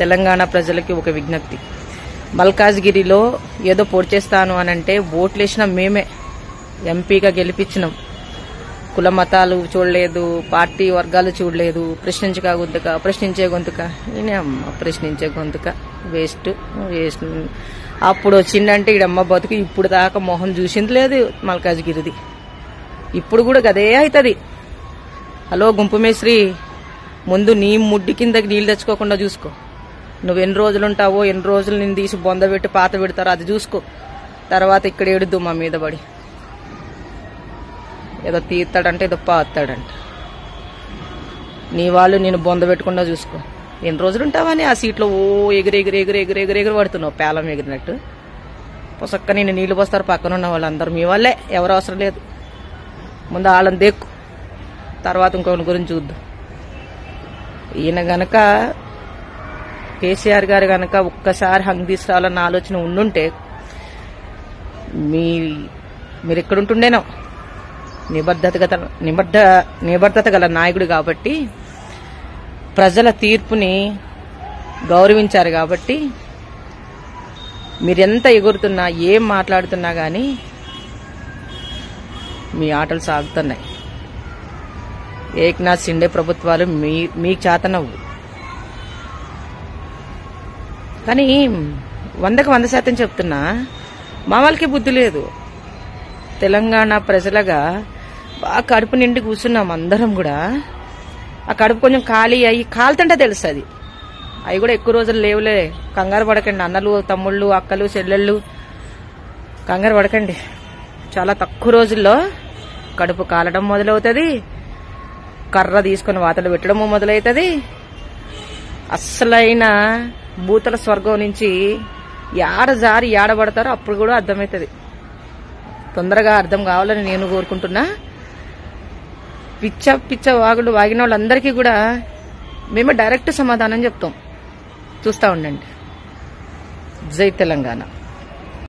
తెలంగాణ ప్రజలకి ఒక విజ్ఞప్తి మల్కాజ్గిరిలో ఏదో పొడి చేస్తాను అని అంటే ఓట్లేసిన మేమే ఎంపీగా గెలిపించినాం కుల మతాలు చూడలేదు పార్టీ వర్గాలు చూడలేదు ప్రశ్నించక గొంతుక ప్రశ్నించే గొంతుక నేనే అమ్మ ప్రశ్నించే గొంతుక వేస్ట్ వేస్ట్ అప్పుడు వచ్చిందంటే ఈడమ్మ బతుకు ఇప్పుడు దాకా మొహం చూసింది లేదు మల్కాజ్గిరిది ఇప్పుడు కూడా గదే అవుతుంది హలో గుంపు మేస్త్రి ముందు నీ ముడ్డి కిందకి నీళ్ళు తెచ్చుకోకుండా చూసుకో నువ్వు ఎన్ని రోజులు ఉంటావో ఎన్ని రోజులు నేను తీసి బొంద పెట్టి పాత పెడతారో అది చూసుకో తర్వాత ఇక్కడ ఏడుద్దు మా మీద పడి ఏదో తీస్తాడంటే ఏదో పాతాడంట నీ వాళ్ళు నేను బొంద పెట్టకుండా చూసుకో ఎన్ని రోజులు ఉంటావని ఆ సీట్లో ఓ ఎగిరి ఎగిరి ఎగిరి ఎగిరి ఎగిరి ఎగిరి పడుతున్నావు పేలం ఎగిరినట్టు పొసక్క నేను నీళ్లు పోస్తారు పక్కన ఉన్న వాళ్ళందరూ మీ వాళ్ళే ఎవరు అవసరం లేదు ముందు వాళ్ళని దేక్కు తర్వాత ఇంకొకరి గురించి చూద్దాం ఈయన గనక కేసీఆర్ గారు గనక ఒక్కసారి హంగ్ తీసుకురావాలన్న ఆలోచన ఉండుంటే మీ మీరు ఎక్కడుంటుండేనో నిబద్ధత గల నిబద్ధ నిబద్ధత గల నాయకుడు కాబట్టి ప్రజల తీర్పుని గౌరవించారు కాబట్టి మీరెంత ఎగురుతున్నా ఏం మాట్లాడుతున్నా కానీ మీ ఆటలు సాగుతున్నాయి ఏక్నాథ్ సిండే ప్రభుత్వాలు మీ మీకు చేతనవ్వు కానీ వందకు వంద శాతం చెప్తున్నా మా వాళ్ళకి బుద్ధి లేదు తెలంగాణ ప్రజలుగా బాగా కడుపు నిండి కూర్చున్నాం అందరం కూడా ఆ కడుపు కొంచెం ఖాళీ అయ్యి కాలుతుంటే తెలుస్తుంది అవి కూడా ఎక్కువ రోజులు లేవులే కంగారు పడకండి అన్నలు తమ్ముళ్ళు అక్కలు చెల్లెళ్ళు కంగారు పడకండి చాలా తక్కువ రోజుల్లో కడుపు కాలడం మొదలవుతుంది కర్ర తీసుకొని వాతలు పెట్టడము మొదలవుతుంది అస్సలైన భూతల స్వర్గం నుంచి యాడ జారి యాడబడతారో అప్పుడు కూడా అర్థమవుతుంది తొందరగా అర్థం కావాలని నేను కోరుకుంటున్నా పిచ్చ పిచ్చ వాగులు వాగిన వాళ్ళందరికీ కూడా మేమే డైరెక్ట్ సమాధానం చెప్తాం చూస్తూ ఉండండి జై తెలంగాణ